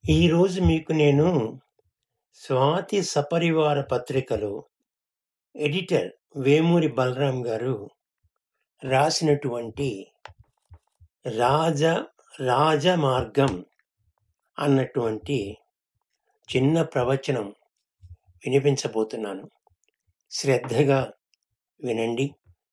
ఈరోజు మీకు నేను స్వాతి సపరివార పత్రికలో ఎడిటర్ వేమూరి బలరాం గారు రాసినటువంటి రాజ రాజమార్గం అన్నటువంటి చిన్న ప్రవచనం వినిపించబోతున్నాను శ్రద్ధగా వినండి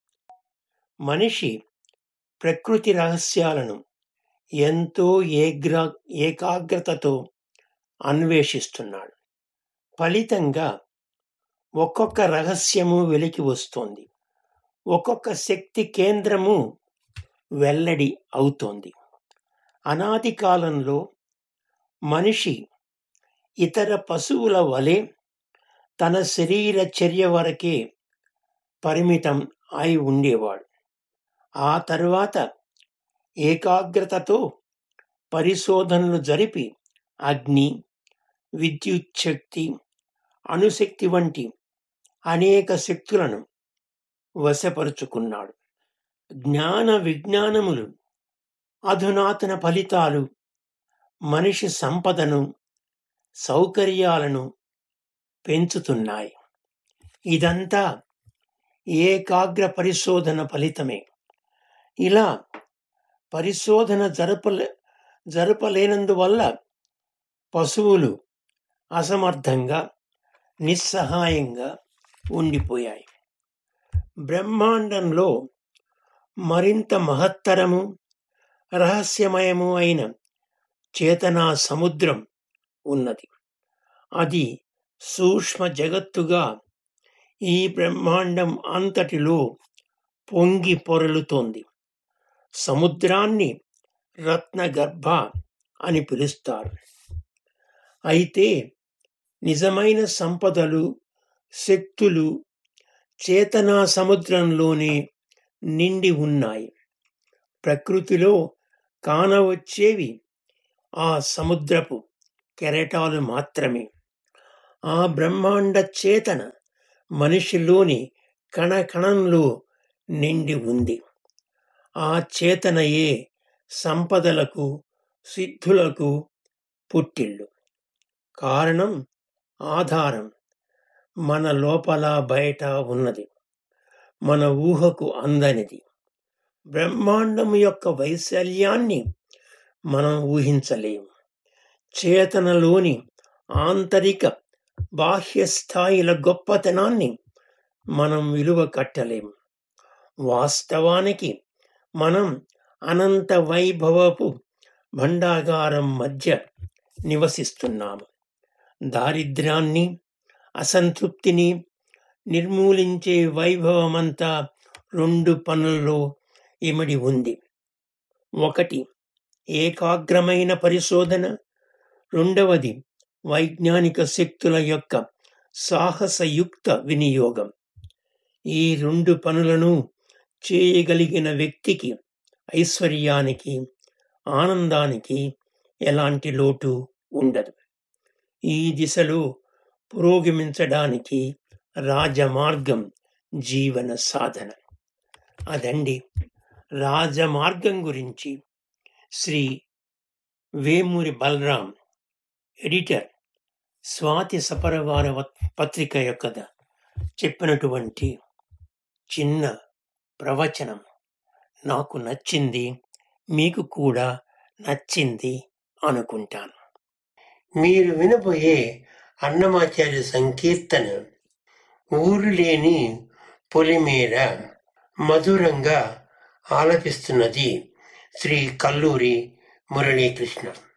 మనిషి ప్రకృతి రహస్యాలను ఎంతో ఏగ్రా ఏకాగ్రతతో అన్వేషిస్తున్నాడు ఫలితంగా ఒక్కొక్క రహస్యము వెలికి వస్తోంది ఒక్కొక్క శక్తి కేంద్రము వెల్లడి అవుతోంది అనాది కాలంలో మనిషి ఇతర పశువుల వలె తన శరీర చర్య వరకే పరిమితం అయి ఉండేవాడు ఆ తరువాత ఏకాగ్రతతో పరిశోధనలు జరిపి అగ్ని విద్యుత్ శక్తి అణుశక్తి వంటి అనేక శక్తులను వశపరుచుకున్నాడు జ్ఞాన విజ్ఞానములు అధునాతన ఫలితాలు మనిషి సంపదను సౌకర్యాలను పెంచుతున్నాయి ఇదంతా ఏకాగ్ర పరిశోధన ఫలితమే ఇలా పరిశోధన జరపలే జరపలేనందువల్ల పశువులు అసమర్థంగా నిస్సహాయంగా ఉండిపోయాయి బ్రహ్మాండంలో మరింత మహత్తరము రహస్యమయము అయిన చేతనా సముద్రం ఉన్నది అది సూక్ష్మ జగత్తుగా ఈ బ్రహ్మాండం అంతటిలో పొంగి పొరలుతోంది సముద్రాన్ని రత్నగర్భ అని పిలుస్తారు అయితే నిజమైన సంపదలు శక్తులు చేతనా సముద్రంలోనే నిండి ఉన్నాయి ప్రకృతిలో కానవచ్చేవి ఆ సముద్రపు కెరటాలు మాత్రమే ఆ బ్రహ్మాండ చేతన మనిషిలోని కణకణంలో నిండి ఉంది ఆ చేతనయే సంపదలకు సిద్ధులకు పుట్టిల్లు కారణం ఆధారం మన లోపల బయట ఉన్నది మన ఊహకు అందనిది బ్రహ్మాండం యొక్క వైశాల్యాన్ని మనం ఊహించలేము చేతనలోని ఆంతరిక బాహ్య స్థాయిల గొప్పతనాన్ని మనం విలువ కట్టలేము వాస్తవానికి మనం అనంత వైభవపు భండాగారం మధ్య నివసిస్తున్నాము దారిద్ర్యాన్ని అసంతృప్తిని నిర్మూలించే వైభవమంతా రెండు పనుల్లో ఇమిడి ఉంది ఒకటి ఏకాగ్రమైన పరిశోధన రెండవది వైజ్ఞానిక శక్తుల యొక్క సాహసయుక్త వినియోగం ఈ రెండు పనులను చేయగలిగిన వ్యక్తికి ఐశ్వర్యానికి ఆనందానికి ఎలాంటి లోటు ఉండదు ఈ దిశలో పురోగమించడానికి రాజమార్గం జీవన సాధన అదండి రాజమార్గం గురించి శ్రీ వేమూరి బలరాం ఎడిటర్ స్వాతి సపరవార పత్రిక యొక్క చెప్పినటువంటి చిన్న ప్రవచనం నాకు నచ్చింది మీకు కూడా నచ్చింది అనుకుంటాను మీరు వినబోయే అన్నమాచార్య సంకీర్తన ఊరు లేని పొలిమేర మధురంగా ఆలపిస్తున్నది శ్రీ కల్లూరి మురళీకృష్ణ